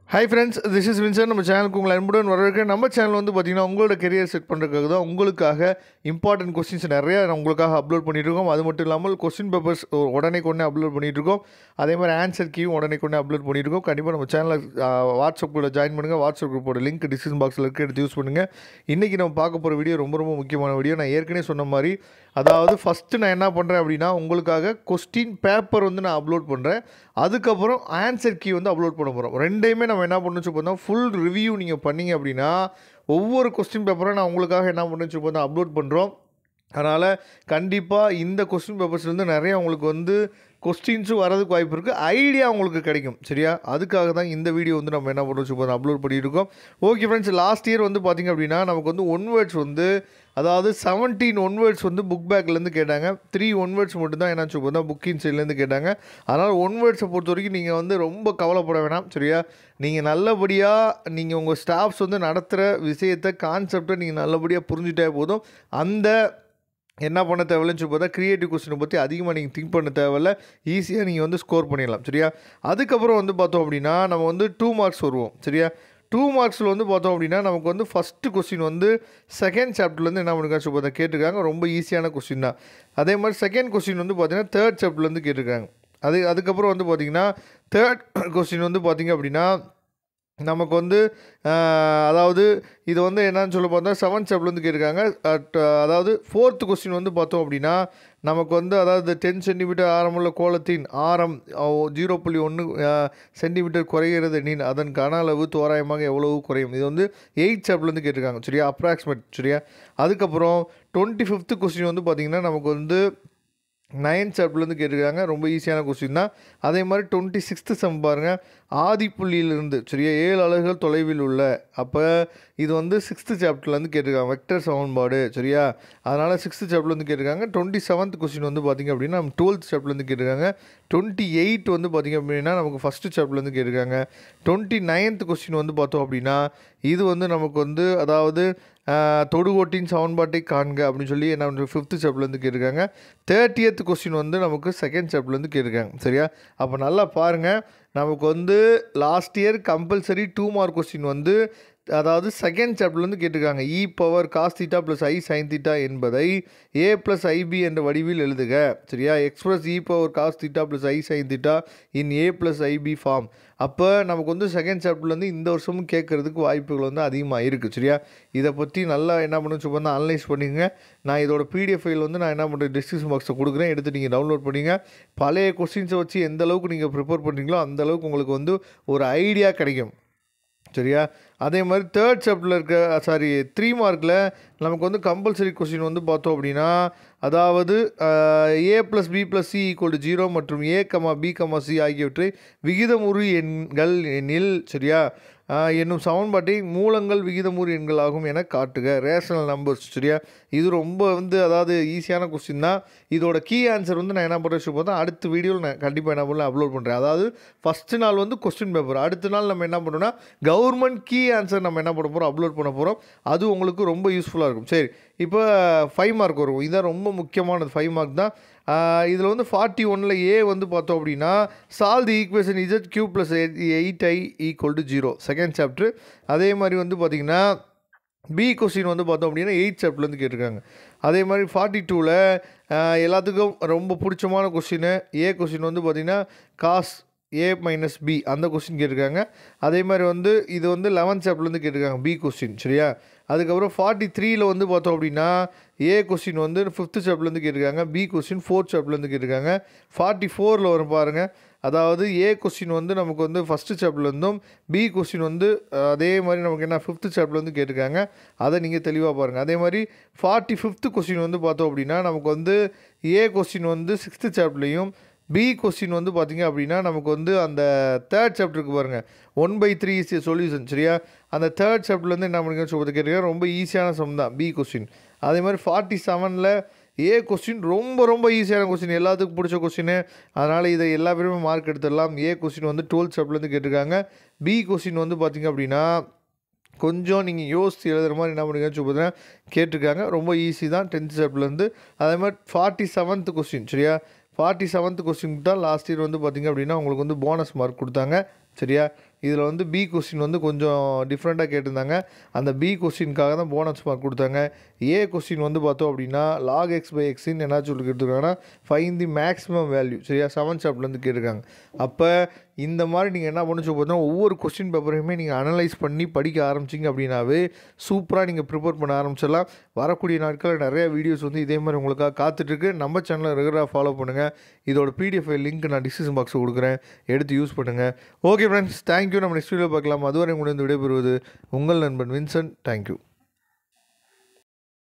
hi friends this is Winsor நம்ம சேனலுக்கு உங்களை அன்புடன் வரவேற்க நம்ம சேனல் வந்து பார்த்தீங்கன்னா உங்களோட கெரியர் செட் பண்ணுறதுக்காக தான் உங்களுக்காக இம்பார்ட்டன்ட் கொஸ்டின்ஸ் நிறையா நான் உங்களுக்காக அப்லோட் பண்ணிட்டு இருக்கோம் அது மட்டும் இல்லாமல் கொஸ்டின் பேப்பர்ஸ் உடனே கொண்டே அப்லோட் பண்ணிட்டு இருக்கோம் அதே மாதிரி ஆன்சர் கீயும் உடனே கொண்டே அப்லோட் பண்ணிட்டு இருக்கோம் கண்டிப்பாக நம்ம சேனலில் வாட்ஸ்அப் கூட ஜாயின் பண்ணுங்கள் வாட்ஸ்அப் குரூப்போட லிங்க் டிஸ்கிரிப்ஷன் பாக்ஸில் இருக்க எடுத்து யூஸ் பண்ணுங்கள் இன்றைக்கி நம்ம பார்க்க போகிற வீடியோ ரொம்ப ரொம்ப முக்கியமான வீடியோ நான் ஏற்கனவே சொன்ன மாதிரி அதாவது ஃபஸ்ட்டு நான் என்ன பண்ணுறேன் அப்படின்னா உங்களுக்காக கொஸ்டின் பேப்பர் வந்து நான் அப்லோட் பண்ணுறேன் அதுக்கப்புறம் ஆன்சர் கீ வந்து அப்லோட் பண்ண போகிறோம் ரெண்டையுமே நம்ம என்ன பண்ணணும் பார்த்தா ஃபுல் ரிவ்யூ நீங்கள் பண்ணீங்க அப்படின்னா ஒவ்வொரு கொஸ்டின் பேப்பரும் நான் உங்களுக்காக என்ன பண்ணு பார்த்தா அப்லோட் பண்ணுறோம் அதனால் கண்டிப்பாக இந்த கொஸ்டின் பேப்பர்ஸ்லேருந்து நிறைய உங்களுக்கு வந்து கொஸ்டின்ஸும் வரதுக்கு வாய்ப்பு இருக்குது ஐடியா உங்களுக்கு கிடைக்கும் சரியா அதுக்காக தான் இந்த வீடியோ வந்து நம்ம என்ன பண்ணுறோம் இப்போ அப்லோட் பண்ணியிருக்கோம் ஓகே ஃப்ரெண்ட்ஸ் லாஸ்ட் இயர் வந்து பார்த்திங்க அப்படின்னா நமக்கு வந்து ஒன் வேர்ட்ஸ் வந்து அதாவது செவன்டீன் ஒன் வேர்ட்ஸ் வந்து புக் பேக்லேருந்து கேட்டாங்க த்ரீ ஒன் வேர்ட்ஸ் மட்டும் தான் என்ன சொல்லுவோம் புக்கிங் சைட்லேருந்து கேட்டாங்க அதனால் ஒன் வேர்ட்ஸை பொறுத்த வரைக்கும் நீங்கள் வந்து ரொம்ப கவலைப்பட வேணாம் சரியா நீங்கள் நல்லபடியாக நீங்கள் உங்கள் ஸ்டாஃப்ஸ் வந்து நடத்துகிற விஷயத்தை கான்செப்டை நீங்கள் நல்லபடியாக புரிஞ்சுட்டே போதும் அந்த என்ன பண்ண தேவையில்லைன்னு சொல்லி பார்த்தா க்ரியேட்டிவ் கொஸ்டினை பற்றி அதிகமாக நீங்கள் திங்க் பண்ண தேவையில்ல ஈஸியாக நீங்கள் வந்து ஸ்கோர் பண்ணிடலாம் சரியா அதுக்கப்புறம் வந்து பார்த்தோம் அப்படின்னா நம்ம வந்து டூ மார்க்ஸ் வருவோம் சரியா டூ மார்க்ஸில் வந்து பார்த்தோம் அப்படின்னா நமக்கு வந்து ஃபஸ்ட்டு கொஸ்டின் வந்து செகண்ட் சாப்டர்லேருந்து என்ன பண்ணுங்க சொல்லி பார்த்தா கேட்டிருக்காங்க ரொம்ப ஈஸியான கொஸ்டின் தான் அதே மாதிரி செகண்ட் கொஸ்டின் வந்து பார்த்தீங்கன்னா தேர்ட் சாப்டர்லேருந்து கேட்டிருக்காங்க அது அதுக்கப்புறம் வந்து பார்த்திங்கன்னா தேர்ட் கொஸ்டின் வந்து பார்த்திங்க அப்படின்னா நமக்கு வந்து அதாவது இது வந்து என்னன்னு சொல்ல பார்த்தா செவன்த் சாப்டர்லேருந்து கேட்டிருக்காங்க அட் அதாவது ஃபோர்த்து கொஸ்டின் வந்து பார்த்தோம் அப்படின்னா நமக்கு வந்து அதாவது டென் சென்டிமீட்டர் ஆரமுள்ள கோலத்தின் ஆரம் ஜீரோ புள்ளி ஒன்று சென்டிமீட்டர் குறைகிறது நீன் அதன் கன அளவு தோராயமாக எவ்வளவு குறையும் இது வந்து எயிட் சாப்டர்லேருந்து கேட்டிருக்காங்க சரியா அப்ராக்சிமேட் சரியா அதுக்கப்புறம் டுவெண்ட்டி ஃபிஃப்த்து கொஸ்டின் வந்து பார்த்திங்கன்னா நமக்கு வந்து நைன்த் சாப்டர்லேருந்து கேட்டிருக்காங்க ரொம்ப ஈஸியான கொஸ்டின் தான் அதே மாதிரி டுவெண்ட்டி சிக்ஸ்த்து சம் பாருங்கள் ஆதிப்புள்ளியிலிருந்து சரியா ஏழு அலகுகள் தொலைவில் உள்ள அப்போ இது வந்து சிக்ஸ்த்து சாப்டர்லேருந்து கேட்டிருக்காங்க வெக்டர் சமன்பாடு சரியா அதனால் சிக்ஸ்த்து சாப்டர்லேருந்து கேட்டிருக்காங்க டுவெண்ட்டி செவன்த் கொஸ்டின் வந்து பார்த்திங்க அப்படின்னா நம்ம டுவெல்த் சாப்டர்லேருந்து கேட்டிருக்காங்க டுவெண்ட்டி எயிட் வந்து பார்த்திங்க அப்படின்னா நமக்கு ஃபஸ்ட்டு சாப்டர்லேருந்து கேட்டிருக்காங்க டுவெண்ட்டி நைன்த் கொஸ்டின் வந்து பார்த்தோம் அப்படின்னா இது வந்து நமக்கு வந்து அதாவது தொடுகோட்டின் சமன்பாட்டை காண்க அப்படின்னு சொல்லி என்ன ஃபிஃப்த்து சாப்டர்லேருந்து கேட்டிருக்காங்க தேர்ட்டியத் கொஸ்டின் வந்து நமக்கு செகண்ட் சாப்டர்லேருந்து கேட்டிருக்காங்க சரியா அப்போ நல்லா பாருங்கள் நமக்கு வந்து last year compulsory two mark question வந்து அதாவது செகண்ட் சாப்டர்லேருந்து கேட்டிருக்காங்க e power cos theta plus i sine theta என்பதை ஏ ப்ளஸ் ஐபி என்ற வடிவில் எழுதுக சரியா express e power cos theta plus i sine theta in a plus ib form அப்போ நமக்கு வந்து செகண்ட் சாப்டர்லேருந்து இந்த வருஷமும் கேட்குறதுக்கு வாய்ப்புகள் வந்து அதிகமாக இருக்குது சரியா இதை பற்றி நல்லா என்ன பண்ணணும் சொல்லி அனலைஸ் பண்ணிங்க நான் இதோட பிடிஎஃப் ஃபைல் வந்து நான் என்ன பண்ணுறேன் டிஸ்கிரிப்ஷன் பாக்ஸில் கொடுக்குறேன் எடுத்து நீங்கள் டவுன்லோட் பண்ணிங்க பழைய கொஸ்டின்ஸை வச்சு எந்த அளவுக்கு நீங்கள் ப்ரிப்பேர் பண்ணுறீங்களோ அந்த அளவுக்கு உங்களுக்கு வந்து ஒரு ஐடியா கிடைக்கும் சரியா அதே மாதிரி தேர்ட் சாப்டரில் இருக்க சாரி த்ரீ மார்க்கில் நமக்கு வந்து கம்பல்சரி கொஸ்டின் வந்து பார்த்தோம் அப்படின்னா அதாவது a plus b plus c equal to zero மற்றும் a comma b comma c ஆகியவற்றை விகிதமுறு எண்கள் எண்ணில் சரியா என்னும் சமன்பாட்டை மூலங்கள் விகிதமுறு எண்கள் ஆகும் என காட்டுக ரேஷனல் நம்பர்ஸ் சரியா இது ரொம்ப வந்து அதாவது ஈஸியான கொஸ்டின் தான் இதோட கீ ஆன்சர் வந்து நான் என்ன பண்ணுறேன் பார்த்தா அடுத்த வீடியோவில் நான் கண்டிப்பாக என்ன பண்ணல அப்லோட் பண்ணுறேன் அதாவது ஃபஸ்ட்டு நாள் வந்து கொஸ்டின் பேப்பர் அடுத்த நாள் நம்ம என்ன பண்ணுறோம்னா கவர்மெண்ட் கீ ஆன்சர் நம்ம என்ன பண்ண போகிறோம் அப்லோட் பண்ண போகிறோம் அது உங்களுக்கு ரொம்ப யூஸ்ஃபுல்லாக இருக்கும் சரி இப்போ ஃபைவ் மார்க் வரும் இதுதான் ரொம்ப முக்கியமானது ஃபைவ் மார்க் தான் இதில் வந்து ஃபார்ட்டி ஒனில் ஏ வந்து பார்த்தோம் அப்படின்னா solve the equation z cube plus eight i equal to zero second chapter அதே மாதிரி வந்து பார்த்திங்கன்னா பி கொஸ்டின் வந்து பார்த்தோம் அப்படின்னா எயிட் சாப்டர்லேருந்து கேட்டிருக்காங்க அதே மாதிரி ஃபார்ட்டி டூவில் எல்லாத்துக்கும் ரொம்ப பிடிச்சமான கொஸ்டின் ஏ கொஸ்டின் வந்து பார்த்திங்கன்னா காஸ் ஏ மைனஸ் பி அந்த கொஸ்டின் கேட்டிருக்காங்க அதே மாதிரி வந்து இது வந்து லெவன்த் சாப்டர்லேருந்து கேட்டிருக்காங்க பி கொஸ்டின் சரியா அதுக்கப்புறம் ஃபார்ட்டி த்ரீயில் வந்து பார்த்தோம் அப்படின்னா ஏ கொஸ்டின் வந்து ஃபிஃப்த்து சாப்டர்லேருந்து கேட்டிருக்காங்க பி கொஸ்டின் ஃபோர்த் சாப்டர்லேருந்து கேட்டிருக்காங்க ஃபார்ட்டி ஃபோரில் வரும் பாருங்கள் அதாவது ஏ கொஸ்டின் வந்து நமக்கு வந்து ஃபஸ்ட்டு சாப்டர்லேருந்தும் பி கொஸ்டின் வந்து அதே மாதிரி நமக்கு என்ன ஃபிஃப்த்து சாப்டர்லேருந்து கேட்டிருக்காங்க அதை நீங்கள் தெளிவாக பாருங்கள் அதே மாதிரி ஃபார்ட்டி ஃபிஃப்த்து கொஸ்டின் வந்து பார்த்தோம் அப்படின்னா நமக்கு வந்து ஏ கொஸ்டின் வந்து சிக்ஸ்த்து சாப்டர்லேயும் பி கொஸ்டின் வந்து பார்த்திங்க அப்படின்னா நமக்கு வந்து அந்த தேர்ட் சாப்டருக்கு பாருங்கள் one by three is solution சரியா அந்த தேர்ட் சாப்டர்லேருந்து என்ன பண்ணுங்க சொல்கிறது கேட்டிருக்கேன் ரொம்ப ஈஸியான சம் தான் பி கொஸ்டின் அதே மாதிரி ஃபார்ட்டி செவனில் ஏ கொஸ்டின் ரொம்ப ரொம்ப ஈஸியான கொஸ்டின் எல்லாத்துக்கும் பிடிச்ச கொஸ்டின் அதனால் இதை எல்லா பேருமே மார்க் எடுத்துடலாம் ஏ கொஸ்டின் வந்து டுவெல்த் சாப்டர்லேருந்து கேட்டிருக்காங்க பி கொஸ்டின் வந்து பார்த்திங்க அப்படின்னா கொஞ்சம் நீங்கள் யோசித்து எழுதுகிற மாதிரி என்ன பண்ணுங்க சொல்லி கேட்டிருக்காங்க ரொம்ப ஈஸி தான் டென்த் சாப்டர்லேருந்து அதே மாதிரி ஃபார்ட்டி செவன்த் கொஸ்டின் சரியா ஃபார்ட்டி செவன்த் கொஸ்டின் தான் லாஸ்ட் இயர் வந்து பார்த்திங்க அப்படின்னா உங்களுக்கு வந்து போனஸ் மார்க் கொடுத்தாங்க சரியா இதில் வந்து பி கொஸ்டின் வந்து கொஞ்சம் டிஃப்ரெண்ட்டாக கேட்டிருந்தாங்க அந்த பி கொஸ்டினுக்காக தான் போனஸ் மார்க் கொடுத்தாங்க ஏ கொஸ்டின் வந்து பார்த்தோம் அப்படின்னா லாக் எக்ஸ் பை எக்ஸின்னு என்ன சொல்லி கேட்டிருக்காங்கன்னா ஃபைன் தி மேக்ஸிமம் வேல்யூ சரியா செவன் சாப்ட்லேருந்து கேட்டிருக்காங்க அப்போ இந்த மாதிரி நீங்கள் என்ன பண்ணுச்சு பார்த்தீங்கன்னா ஒவ்வொரு கொஸ்டின் பேப்பரையுமே நீங்கள் அனலைஸ் பண்ணி படிக்க ஆரம்பிச்சிங்க அப்படின்னாவே சூப்பராக நீங்கள் ப்ரிப்பேர் பண்ண ஆரம்பிச்சிடலாம் வரக்கூடிய நாட்களில் நிறைய வீடியோஸ் வந்து இதே மாதிரி உங்களுக்காக காத்துட்ருக்கு நம்ம சேனலை ரெகுலராக ஃபாலோ பண்ணுங்கள் இதோட பிடிஎஃப் லிங்க் நான் டிஸ்கிரிப்ஷன் பாக்ஸில் கொடுக்குறேன் எடுத்து யூஸ் பண்ணுங்கள் ஓகே ஃப்ரெண்ட்ஸ் தேங்க்யூ நம்ம நெக்ஸ்ட் வீடியோ பார்க்கலாம் அதுவரை முடிந்து விடைபெறுவது உங்கள் நண்பன் வின்சென்ட் தேங்க்யூ